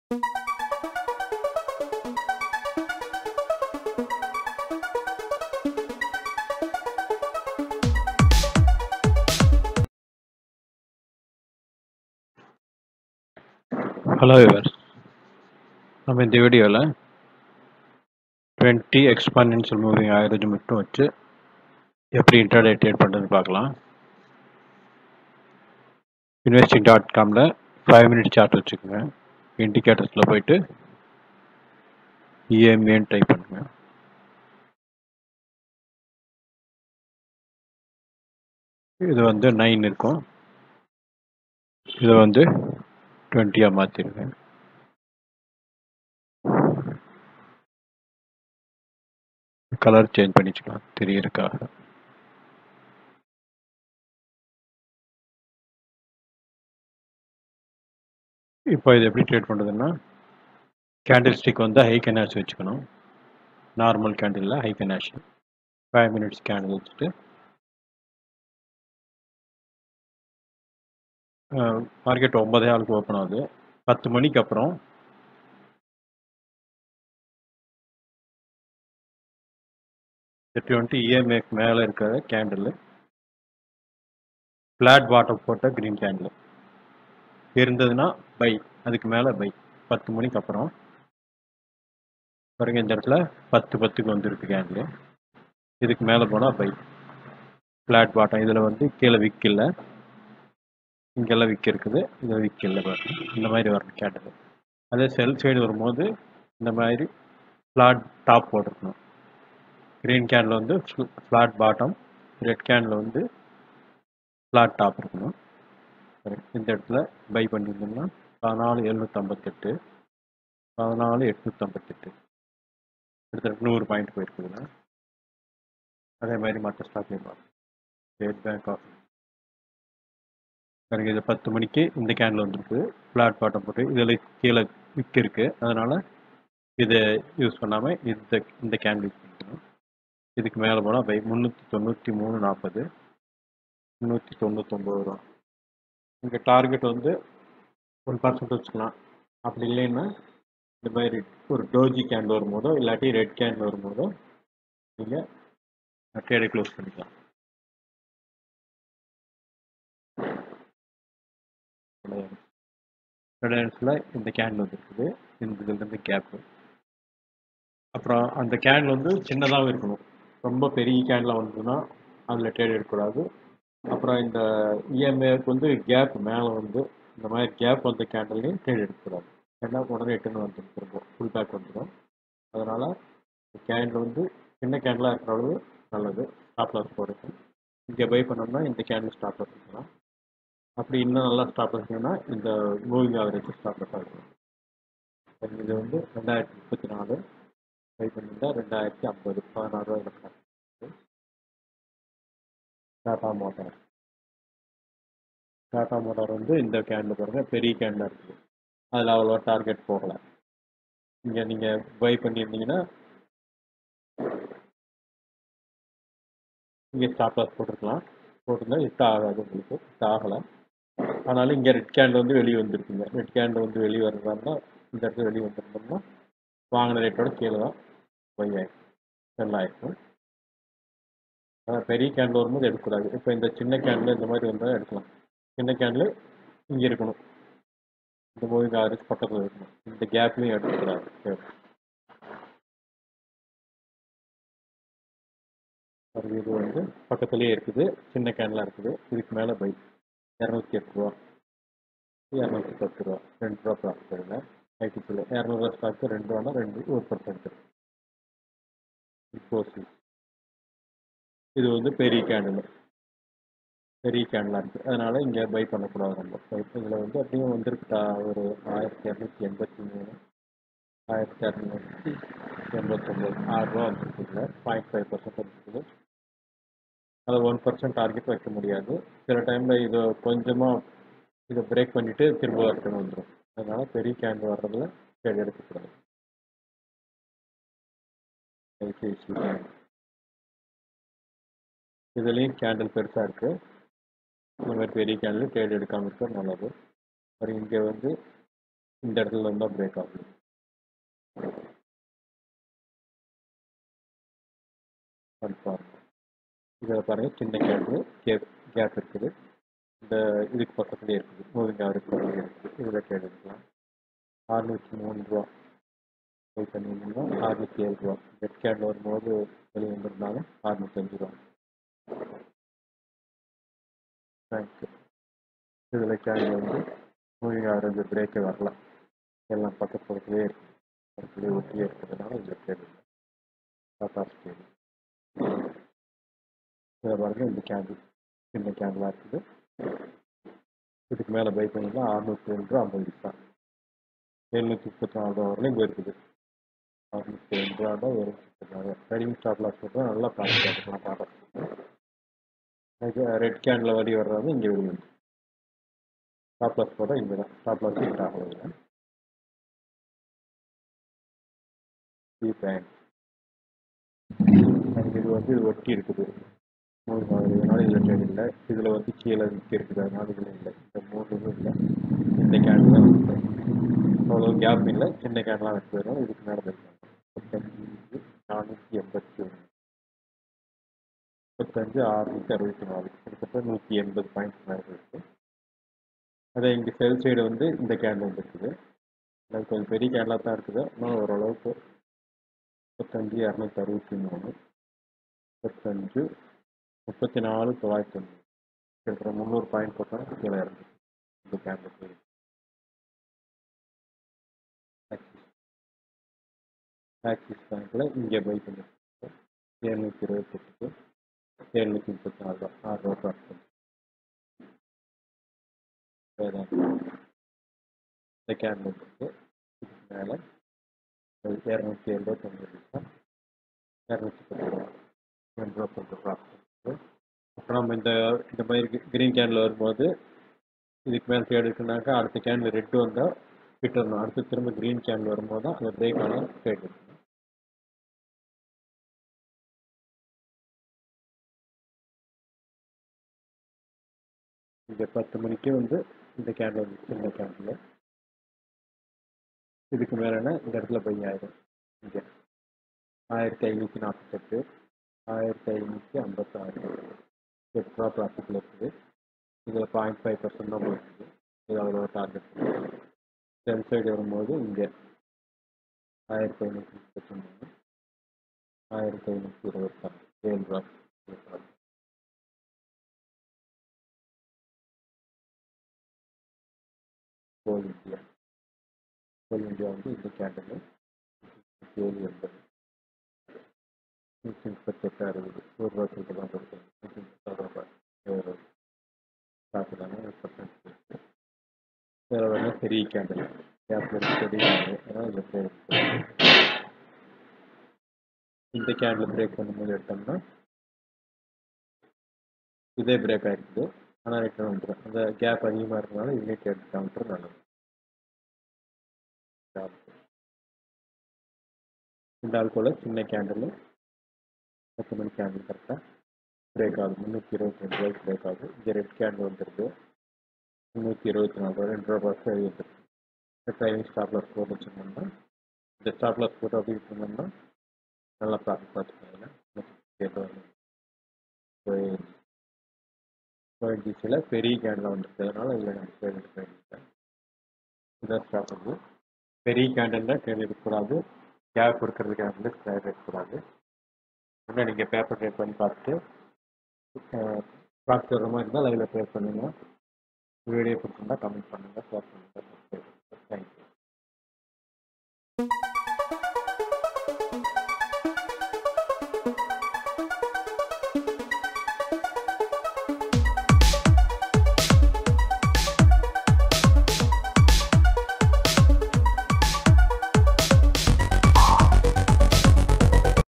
hello viewers நம்ம இந்த வீடியோவில் டுவெண்ட்டி எக்ஸ்பானென்ஷியல் மூவிங் ஆவரேஜ் மட்டும் வச்சு எப்படி இன்டர்டே ட்ரேட் பண்ணுறது பார்க்கலாம் இன்வெஸ்டிங் டாட் காமில் ஃபைவ் மினிட் சார்ட் வச்சுக்கோங்க இண்டிகேட்டர்ஸில் போயிட்டு இஎம்ஏன்னு டைப் பண்ணுங்க இது வந்து நைன் இருக்கும் இதை வந்து டுவெண்ட்டியாக மாற்றிடுங்க கலர் சேஞ்ச் பண்ணிக்கலாம் தெரியறதுக்காக இப்போ இது எப்படி ட்ரேட் பண்ணுறதுன்னா கேண்டில் ஸ்டிக் வந்து ஹை கனாஷ் வச்சுக்கணும் normal கேண்டிலில் high ganache five minutes candle வச்சுட்டு மார்க்கெட் ஒன்பதே ஆளுக்கு ஓப்பன் ஆகுது பத்து மணிக்கு அப்புறம் டுவெண்ட்டி இஎம்ஏக்கு மேலே இருக்கிற கேண்டில் ஃப்ளாட் பாட்டம் போட்ட க்ரீன் கேண்டில் இருந்ததுன்னா பை அதுக்கு மேலே பை பத்து மணிக்கு அப்புறம் பாருங்க இந்த இடத்துல பத்து பத்துக்கு வந்துருக்கு கேண்டில் இதுக்கு மேலே போனால் பை ஃப்ளாட் பாட்டம் இதில் வந்து கீழே விக் இல்லை இங்கெல்லாம் விக் இருக்குது இதில் விக் இல்லை பாருங்க இந்த மாதிரி வரணும் கேண்டல் அதே செல் சைடு வரும்போது இந்த மாதிரி ஃப்ளாட் டாப் போட்டிருக்கணும் க்ரீன் கேண்டில் வந்து ஃப்ளாட் பாட்டம் ரெட் கேண்டில் வந்து ஃப்ளாட் டாப் இருக்கணும் இந்த இடத்துல பை பண்ணியிருந்தோம்னா பதினாலு எழுநூற்றம்பத்தெட்டு பதினாலு எட்நூற்றம்பத்தெட்டு கிட்டத்தட்ட நூறு பாயிண்ட் போயிருக்குதுன்னா அதே மாதிரி மற்ற ஸ்டாக்லேயும் பார்க்கணும் ஸ்டேட் பேங்க் ஆஃப் எனக்கு இது பத்து மணிக்கு இந்த கேண்டில் வந்துருக்கு ஃப்ளாட் பாட்டம் போட்டு இதில் கீழே விக் இருக்குது அதனால் இதை யூஸ் பண்ணாமல் இந்த இந்த கேண்டில் யூஸ் பண்ணிக்கணும் இதுக்கு மேலே போனால் பை முந்நூற்றி தொண்ணூற்றி மூணு நாற்பது முந்நூற்றி தொண்ணூத்தொம்பது ரூபா இங்கே டார்கெட் வந்து ஒன் பர்சன்ட் வச்சுக்கலாம் அப்படி இல்லைன்னா இந்த மாதிரி ஒரு டோஜி கேண்டில் வரும்போதோ இல்லாட்டி ரெட் கேண்டில் வரும்போதோ நீங்கள் ட்ரேடை க்ளோஸ் பண்ணிக்கலாம் ரிலையன்ஸில் இந்த கேண்டில் வந்துருக்குது இந்த இதுலேருந்து கேப்பு அப்புறம் அந்த கேண்டில் வந்து சின்னதாகவும் இருக்கணும் ரொம்ப பெரிய கேண்டில் வந்ததுன்னா அதில் ட்ரேட் எடுக்கக்கூடாது அப்புறம் இந்த இஎம்ஏக்கு வந்து கேப் மேலே வந்து இந்த மாதிரி கேப் வந்த கேண்டல்லையும் ட்ரேட் எடுக்கக்கூடாது ஏன்னா உடனே எட்டுன்னு வந்துடும் திரும்ப ஃபுல் பேக் வந்துடும் அதனால் கேண்டில் வந்து சின்ன கேண்டிலாக இருக்கிற அளவு நல்லது ஸ்டாப் லாஸ் போடுறது இங்கே பை பண்ணோம்னா இந்த கேண்டில் ஸ்டாப் லாஸ் இருக்கலாம் அப்படி இன்னும் நல்லா ஸ்டாப் லாஸ்னா இந்த மூவிங் ஆவரேஜ் ஸ்டாப் லாஸ் ஆகும் இது வந்து ரெண்டாயிரத்தி முப்பத்தி நாலு பை பண்ணியிருந்தா ரெண்டாயிரத்தி ஐம்பது பதினாறு ரூபாய் டாடா மோட்டார் டாடா மோட்டார் வந்து இந்த கேண்டில் பாருங்கள் பெரிய கேண்டில் இருக்குது அதில் அவ்வளோ டார்கெட் போகல இங்கே நீங்கள் பை பண்ணியிருந்தீங்கன்னா இங்கே ஸ்டாப் லாஸ் போட்டிருக்கலாம் போட்டிருந்தா ஹிட் ஆகாது உங்களுக்கு ஹிட் ஆகலை ஆனாலும் இங்கே ரெட் கேண்டில் வந்து வெளியே வந்துருக்குங்க ரெட் கேண்டில் வந்து வெளியே வர்றதா இந்த இடத்துல வெளியே வந்துருந்தோம்னா வாங்கின ரேட்டோட கீழே தான் பை ஆகிடும் செல் ஆகிருக்கும் பெரிய கேண்டில் வரும்போது எடுக்கக்கூடாது இப்போ இந்த சின்ன கேண்டில் இந்த மாதிரி வந்தால் எடுக்கலாம் சின்ன கேண்டில் இங்கே இருக்கணும் இந்த மூவிங் ஆவரேஜ் பக்கத்தில் இருக்கணும் இந்த கேப்லையும் எடுக்கக்கூடாது இது வந்து பக்கத்துலேயே இருக்குது சின்ன கேண்டிலாக இருக்குது இதுக்கு மேலே பை இரநூத்தி எட்டு ரூபா இரநூத்தி பத்து ரூபா ரெண்டு ரூபா ப்ராஃபிட் எடுங்க ஐடிக்குள்ளே இரநூறுவா ஸ்டாக்கு ரெண்டு ரூபானா ரெண்டு ஒரு பர்சன்ட் இன்ஃபோசிஸ் இது வந்து பெரிய கேண்டில் பெரிய கேண்டிலாக இருக்குது அதனால் இங்கே பை பண்ணக்கூடாது நம்ம இதில் வந்து அப்படியும் வந்துருக்குட்டா ஒரு ஆயிரத்தி இரநூத்தி எண்பத்தி மூணு ஆயிரத்தி இரநூத்தி எண்பத்தொம்போது ஆறுரூவா வந்துருக்குதுல பாயிண்ட் ஃபைவ் பர்சன்ட் இருக்குது அது ஒன் பர்சன்ட் டார்கெட் வைக்க முடியாது சில டைமில் இதை கொஞ்சமாக இதை பிரேக் பண்ணிவிட்டு திரும்ப ரிட்டர்ன் வந்துடும் அதனால் பெரிய கேண்டில் வர்றதில் ட்ரேட் எடுக்கக்கூடாது ஐசிஐசி பேங்க் இதுலேயும் கேண்டில் பெருசாக இருக்குது இந்த மாதிரி பெரிய கேண்டில் ட்ரேட் எடுக்காமல் இருக்கிறது நல்லது அப்புறம் இங்கே வந்து இந்த இடத்துல இருந்தால் பிரேக் ஆகுது கன்ஃபார்ம் இதில் பாருங்கள் சின்ன கேப்பு கேப் கேப் இருக்குது இந்த இதுக்கு பக்கத்துலேயே இருக்குது மூவிங் ஆவரேஜ் பக்கத்துலேயே இருக்குது இதில் ட்ரேட் எடுக்கலாம் அறுநூற்றி மூணு ரூபா பை பண்ணியிருந்தீங்கன்னா அறுநூற்றி ஏழு ரூபா ரெட் கேண்டில் வரும்போது வெளியே வந்திருந்தாலும் அறுநூத்தஞ்சு ரூபா தேங்க்யூ இதில் கேண்டில் வந்து மூவிங் ஆவரேஜ் பிரேக்கே வரல எல்லாம் பக்கத்து பக்கத்துலேயே இருக்குது பக்கத்துலேயே ஒட்டியே இருக்கிறதுனால இந்த ட்ரேட் டாட்டா ஸ்டேட் இதில் பாருங்கள் இந்த கேண்டில் சின்ன கேண்டிலாக இருக்குது இதுக்கு மேலே பை பண்ணிங்கன்னா அறுநூற்றி ரெண்டு ரூபா ஐம்பது பைசா எழுநூற்றி முப்பத்தி நாலு ரூபா வரலையும் போயிருக்குது அறுநூற்றி ரெண்டு ரூபா தான் ஒரு ட்ரேடிங் ஸ்டாப் லாஸ் போட்டு நல்லா ப்ராஃபிட் எடுக்கலாம் டாட்டா ரெட் கேண்டில் வரி வர்றது இங்கே வெளியே வந்து ஸ்டாப் லாஸ் போட்டால் இங்கே தான் ஸ்டாப் லாஸ் ஹிட் ஆகல சி பேங்க் எனக்கு இது வந்து இது ஒட்டி இருக்குது மூணு அதனால இதில் ட்ரேட் இல்லை இதில் வந்து கீழே விற்க இருக்குது அதனால இதில் இல்லை இந்த மூணு இதுவும் இல்லை இந்த கேண்டில் தான் இருக்குது அவ்வளோ கேப் இல்லை சின்ன கேன்லாம் வச்சு வரும் இதுக்கு மேலே போயிருக்காங்க முப்பத்தஞ்சு நானூற்றி எண்பத்தி ஒன்று முப்பத்தஞ்சு அறுநூற்றி அறுபத்தி நாலு கிட்டத்தட்ட நூற்றி எண்பது பாயிண்ட்ஸ் மேலே இருக்குது அதே இங்கே செல் சைடு வந்து இந்த கேண்டில் வந்துருக்குது அது கொஞ்சம் பெரிய கேண்டிலாக தான் இருக்குது ஆனால் ஓரளவுக்கு முப்பத்தஞ்சு இரநூத்தி அறுபத்தி மூணு முப்பத்தஞ்சு முப்பத்தி நாலு தொள்ளாயிரத்தி ஒன்று கிட்டத்தட்ட முந்நூறு பாயிண்ட் போட்டால் கீழே இறங்கு இந்த கேண்டில் போய் ஆக்சிஸ் ஆக்சிஸ் பேங்க்கில் இங்கே பை பண்ணியிருக்கோம் எழுநூற்றி இருபத்தெட்டுக்கு எழுநூற்றி முப்பத்தி நாலு ரூபா ஆறு ரூபா ப்ராஃபிட் இந்த கேண்டில் இருக்குது இதுக்கு மேலே இரநூத்தி எழுபத்தொம்பது பைசா இரநூத்தி பத்து ரூபா ரெண்டு ரூபா பத்து ரூபா அப்புறம் நம்ம இந்த இந்த மாதிரி க்ரீன் கேண்டில் வரும்போது இதுக்கு மேலே ட்ரேட் இருக்குனாக்கா அடுத்த கேண்டில் ரெட்டு வந்தால் விட்டுறணும் அடுத்து திரும்ப க்ரீன் கேண்டில் வரும்போது தான் அந்த பிரேக் ஆனால் ட்ரேட் இருக்கணும் இங்கே பத்து மணிக்கு வந்து இந்த கேண்டில் வந்துச்சு இந்த கேண்டில் இதுக்கு மேலேனா இந்த இடத்துல பை ஆயிடும் இங்கே ஆயிரத்தி ஐநூற்றி நாற்பத்தெட்டு ஆயிரத்தி ஐநூற்றி ஐம்பத்தாறு எட்டு ரூபா ப்ராஃபிட்டில் இருக்குது இதில் பாயிண்ட் ஃபைவ் பர்சன்ட் தான் போயிருக்கு இது அவ்வளோ டார்கெட் செல் சைடு வரும்போது இங்கே ஆயிரத்தி ஐநூற்றி முப்பத்தி மூணு ஆயிரத்தி ஐநூற்றி இருபத்தாறு ஏழு ரூபா இருபத்தாறு கோல் இந்தியா கோல் இந்தியா வந்து இந்த கேண்டில் ஏழு எண்பது நூற்றி முப்பத்தெட்டு அறுபது ஒரு ரூபா சொல்லிட்டு தான் கொடுத்தேன் நூற்றி முப்பத்தாறு ரூபாய் ஒரு ஸ்டாக்கு தானே பர்சன்ட் வேறு வேணா பெரிய கேண்டில் கேப்பில் பெரிய கேண்டில் அதனால் இதில் பிரேக் இந்த கேண்டில் பிரேக் பண்ணும்போது எடுத்தோம்னா இதே பிரேக் ஆகிருக்குது ஆனால் ரிட்டர்ன் வந்துடும் அந்த கேப் அதிகமாக இருக்கிறதுனால யூனிட் எடுத்து கவுண்டர் நல்லது இந்த ஆல்கோல சின்ன கேண்டில் பத்து மணி கேண்டில் கரெக்டாக பிரேக் ஆகுது முந்நூற்றி இருபத்தி ரெண்டு ரூபாய்க்கு பிரேக் ஆகுது இங்கே ரெட் கேண்டில் வந்துருக்கு முந்நூற்றி இருபத்தி நாலு ரூபா ரெண்டு ரூபா பர்ஸ் எழுதிருக்கு ட்ரைவிங் ஸ்டாப் லாஸ் போட்டு வச்சுருந்தோம்னா இந்த ஸ்டாப் லாஸ் போட்டு அப்படி இருந்தோம்னா நல்லா ப்ராஃபிட் பார்த்துக்கோங்க ஓஎன்ஜிசியில் பெரிய கேண்டில் வந்துருக்கிறதுனால இதில் நம்ம ட்ரேட் எடுக்க வேண்டியது இதான் ஸ்டாப் வந்து பெரிய கேண்டில் ட்ரேட் எடுக்கக்கூடாது கேப் இருக்கிறது கேண்டில் ட்ரேட் எடுக்கக்கூடாது இன்னும் நீங்கள் பேப்பர் ட்ரேட் பண்ணி பார்த்துட்டு ப்ராஃபிட் வர மாதிரி இருந்தால் லைவில் ட்ரேட் பண்ணுங்கள் வீடியோ பிடிச்சிருந்தா கமெண்ட் பண்ணுங்கள் ஷேர் பண்ணுங்கள் சப்ஸ்கிரைப் பண்ணுங்கள் தேங்க்யூ